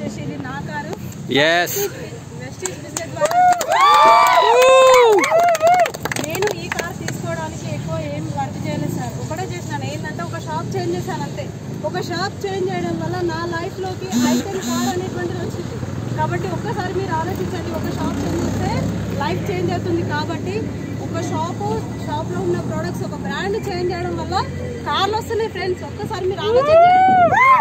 వచ్చేసి ఇది నా కారు ఎస్ వెస్టీజ్ బిజినెస్ ద్వారా నేను ఈ కార్ తీసుకోవడానికి ఎక్కువ ఏం వర్క్ చేయలేదు సార్ ఒకటే చేసినాను ఏంటంటే ఒక షాప్ చేంజ్ చేశాను అంతే ఒక షాప్ చేంజ్ చేయడం వల్ల నా లైఫ్లోకి ఐటెన్ కార్ అనేటువంటిది వచ్చింది కాబట్టి ఒక్కసారి మీరు ఆలోచించండి ఒక షాప్ చేంజ్ చేస్తే లైఫ్ చేంజ్ అవుతుంది కాబట్టి ఒక షాపు షాప్లో ఉన్న ప్రోడక్ట్స్ ఒక బ్రాండ్ చేంజ్ చేయడం వల్ల కార్లు వస్తున్నాయి ఫ్రెండ్స్ ఒక్కసారి మీరు ఆలోచించండి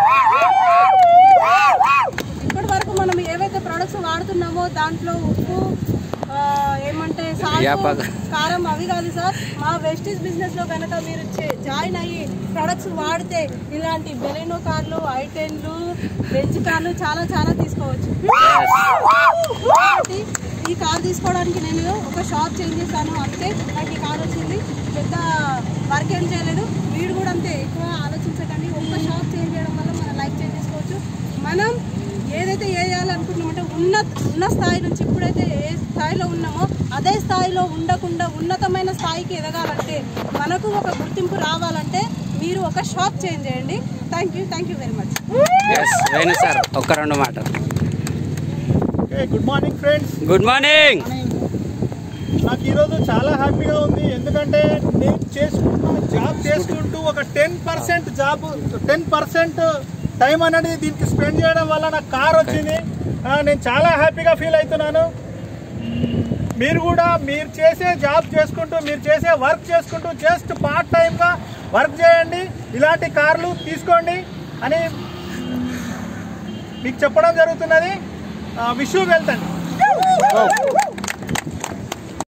ఇప్పటి వరకు మనం ఏవైతే ప్రొడక్ట్స్ వాడుతున్నామో దాంట్లో ఉప్పు ఆ, ఏమంటే సాల్ట్ యాపక. కారం అవి కాదు సార్ మా వెస్టీజ్ బిజినెస్ లో కనుక మీరు చే- జాయిన్ అయ్యి ప్రొడక్ట్స్ వాడితే ఇలాంటి బెలెనో కార్లు ఐటెన్లు బెంచ్ కార్లు చాలా చాలా తీసుకోవచ్చు కాబట్టి ఈ కార్ తీసుకోవడానికి నేను ఒక షాప్ చేంజ్ చేశాను అంతే నాకు ఈ కార్ వచ్చింది పెద్ద వర్క్ ఏం చేయలేదు మీరు కూడా అంతే ఎక్కువ ఆలోచించకండి ఒక్క షాప్ చేంజ్ చేయడం వల్ల మన లైఫ్ చేంజ్ చేసుకోవచ్చు మనం ఏదైతే ఏ చేయాలనుకుంటున్నామంటే ఉన్న ఉన్న స్థాయి నుంచి ఇప్పుడైతే ఏ స్థాయిలో ఉన్నామో అదే స్థాయిలో ఉండకుండా ఉన్నతమైన స్థాయికి ఎదగాలంటే మనకు ఒక గుర్తింపు రావాలంటే మీరు ఒక షాప్ చేంజ్ చేయండి thank you thank you very much yes Venu sir ఒక్క రెండు మాటలు okay good morning friends good morning నాకు ఈరోజు చాలా హ్యాపీగా ఉంది ఎందుకంటే నేను చేసుకుంటూ జాబ్ చేసుకుంటూ ఒక ten percent job ten percent time అనేది దీనికి స్పెండ్ చేయడం వల్ల నాకు కార్ వచ్చింది ఆ, నేను చాలా హ్యాపీగా ఫీల్ అవుతున్నాను మీరు కూడా మీరు చేసే జాబ్ చేసుకుంటూ మీరు చేసే వర్క్ చేసుకుంటూ జస్ట్ పార్ట్ టైంగా వర్క్ చేయండి ఇలాంటి కార్లు తీసుకోండి అని మీకు చెప్పడం జరుగుతున్నది విష్ వెళ్తాను